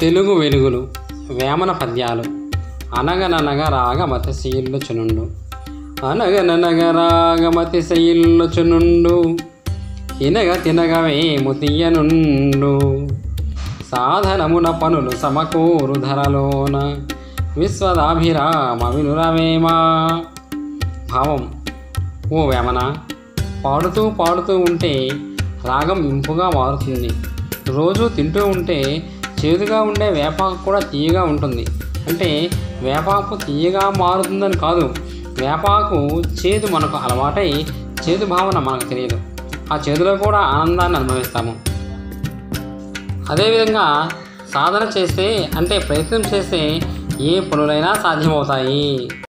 తెలుగు వెలుగులు వేమన పద్యాలు అనగననగ రాగమతి శీల్లుచునుండు అనగననగ రాగమతి శైల్లుచునుండు తినగ తినగవేము తీయనుండు సాధనమున పనులు సమకూరు ధరలోన విశ్వదాభిరామ వినురవేమా భావం ఓ వేమన పాడుతూ పాడుతూ ఉంటే రాగం ఇంపుగా మారుతుంది రోజు తింటూ ఉంటే చేదుగా ఉండే వేపాకు కూడా తీయగా ఉంటుంది అంటే వేపాకు తీయగా మారుతుందని కాదు వేపాకు చేదు మనకు అలవాటై చేదు భావన మనకు తెలియదు ఆ చేదులో కూడా ఆనందాన్ని అనుభవిస్తాము అదేవిధంగా సాధన చేస్తే అంటే ప్రయత్నం చేస్తే ఏ పనులైనా సాధ్యమవుతాయి